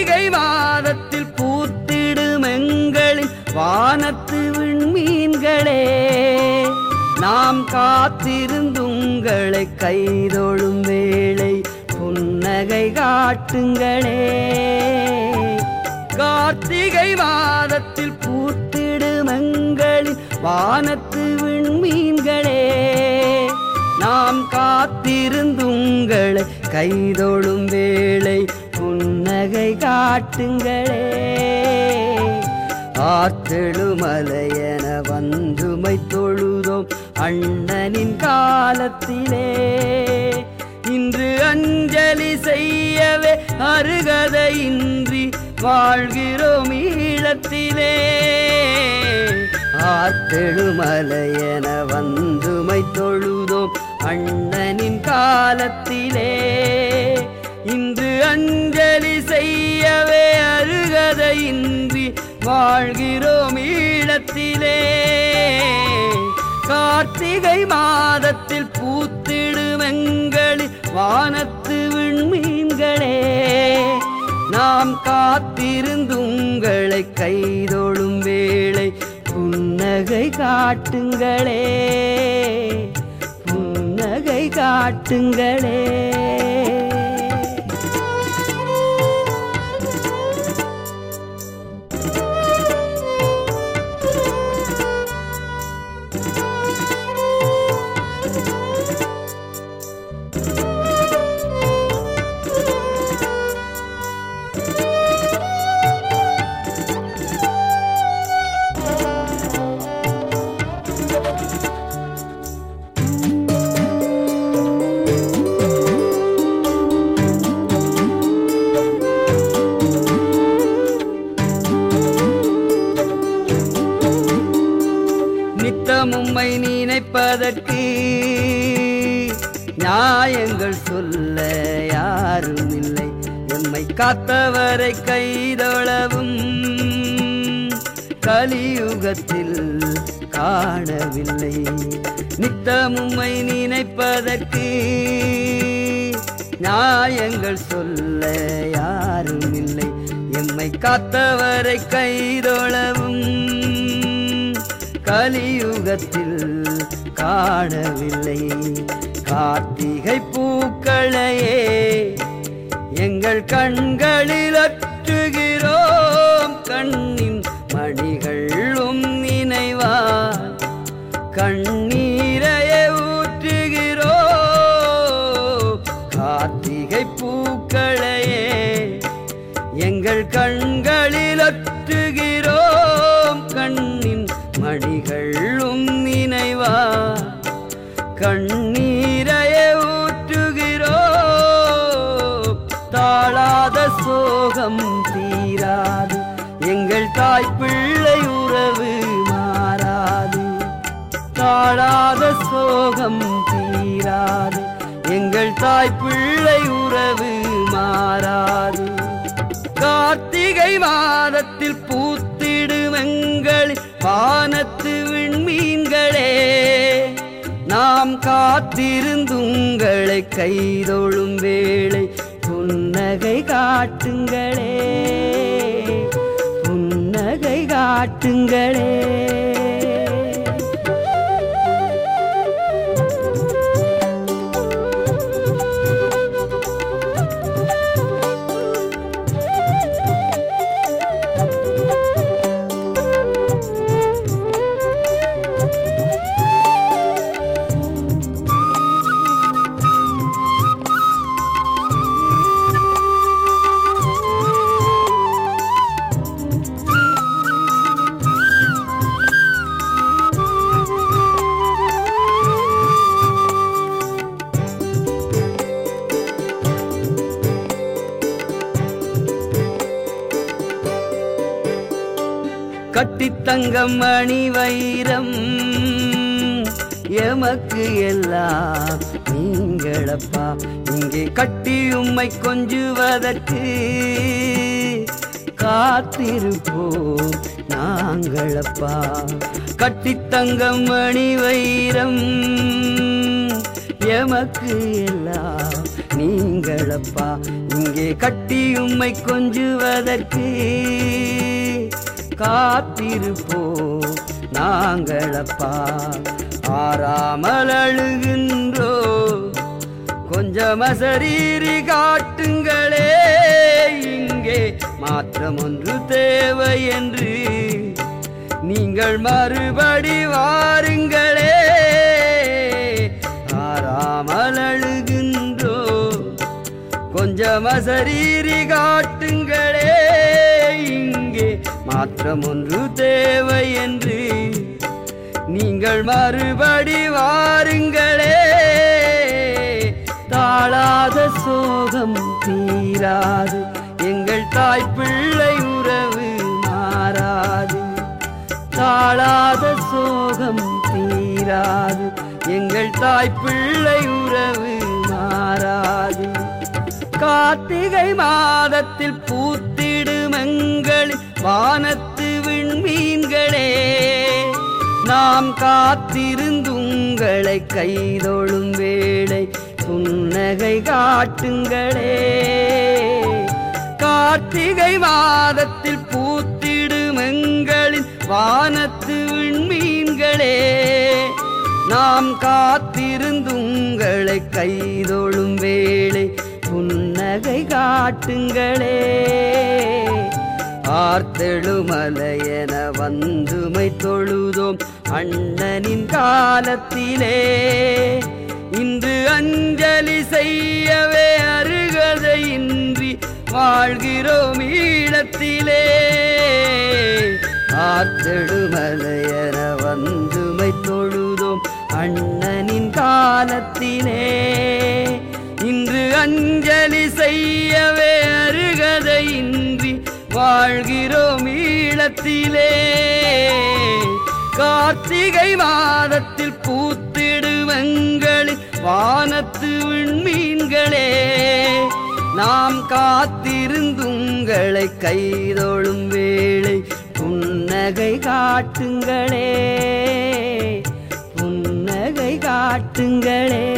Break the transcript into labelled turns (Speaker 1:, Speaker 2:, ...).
Speaker 1: கார்த்திகை மாதத்தில் பூத்திடும் எங்களின் வானத்து விண்மீன்களே நாம் காத்திருந்துங்களை கைதொழும் வேளை புன்னகை காட்டுங்களே கார்த்திகை மாதத்தில் பூத்திடும் எங்களின் வானத்து விண்மீன்களே நாம் காத்திருந்துங்களை கைதொழும் வேளை புன்னகை காட்டுங்களே ஆத்தெழுமலையென வந்துமை தொழுதோம் அண்ணனின் காலத்திலே இன்று அஞ்சலி செய்யவே அருகதையின்றி வாழ்கிறோம் ஈழத்திலே ஆத்தெழுமலையென வந்துமை தொழுதோம் அண்ணனின் காலத்திலே இன்று அஞ்சலி செய்யவே அருகதையின்றி வாழ்கிறோம் ஈழத்திலே கார்த்திகை மாதத்தில் பூத்திடும் எங்களின் வானத்து விண்மீன்களே நாம் காத்திருந்துங்களை கைதொழும் வேளை புன்னகை காட்டுங்களே புன்னகை காட்டுங்களே நித்தமும்மை நினைப்பதற்கு நியாயங்கள் சொல்ல யாரும் இல்லை எம்மை காத்தவரை கைதொழவும் கலியுகத்தில் காணவில்லை நித்தமும்மை நினைப்பதற்கு நியாயங்கள் சொல்ல யாரும் இல்லை எம்மை காத்தவரை கைதொழவும் கலியுகத்தில் காணவில்லை கார்த்திகை பூக்களையே எங்கள் கண்களில் அற்றுகிறோம் கண்ணின் மணிகளும் நினைவா கண்ணீரையே ஊற்றுகிறோம் கார்த்திகை பூக்களையே எங்கள் கண்களில் அற்றுகிறோம் கண்ணின் மணிகளும் நினைவா கண்ணீரையே ஊற்றுகிறோம் தாழாத சோகம் தீராது எங்கள் தாய் பிள்ளை உறவு மாறாது தாழாத சோகம் தீராது எங்கள் தாய் பிள்ளை உறவு மாறாது கார்த்திகை மாதத்தில் பூத்திடும் எங்களின் வானத்து விண்மீன்களே நாம் காத்திருந்துங்களை கைதொழும் வேளை புன்னகை காட்டுங்களே புன்னகை காட்டுங்களே கட்டித்தங்கம் மணி வைரம் எமக்கு எல்லாம் நீங்களப்பா இங்கே கட்டி உம்மை கொஞ்சுவதற்கு காத்திருப்போம் நாங்களப்பா கட்டித்தங்கம் மணி வைரம் எமக்கு எல்லாம் நீங்க நீங்களப்பா இங்கே கட்டி உம்மை கொஞ்சுவதற்கு காத்திருப்போம் நாங்களப்பா ஆறாமல் அழுகின்றோ கொஞ்சம் அசரீரி காட்டுங்களே இங்கே மாற்றம் ஒன்று தேவை என்று நீங்கள் மறுபடி வாருங்களே ஆறாமல் அழுகின்றோ கொஞ்சம் அசரீரி காட்டுங்களே இங்கே மாற்றம் ஒன்று தேவை என்று நீங்கள் மறுபடி வாருங்களே தாழாத சோகம் தீராது எங்கள் தாய் பிள்ளை உறவு மாறாது தாழாத சோகம் தீராது எங்கள் தாய் பிள்ளை உறவு மாறாது கார்த்திகை மாதத்தில் பூத்திடும் எங்கள் வானத்து விண்மீன்களே நாம் காத்திருந்துங்களை கைதொழும் வேளை புன்னகை காட்டுங்களே கார்த்திகை மாதத்தில் பூத்திடும் எங்களின் வானத்து விண்மீன்களே நாம் காத்திருந்துங்களை கைதொழும் வேளை புன்னகை காட்டுங்களே ஆர்த்தெழுமலையென வந்துமை தொழுதோம் அண்ணனின் காலத்திலே இன்று அஞ்சலி செய்யவே அருகதையின்றி வாழ்கிறோம் ஈழத்திலே ஆர்த்தெழுமலையென வந்துமை தொழுதோம் அண்ணனின் காலத்திலே இன்று அஞ்சலி செய்யவே அருகதையின்றி வாழ்கிறோம் ஈழத்திலே கார்த்திகை மாதத்தில் பூத்திடுவங்களில் வானத்து விண்மீன்களே நாம் காத்திருந்துங்களை கைதொழும் வேளை புன்னகை காட்டுங்களே புன்னகை காட்டுங்களே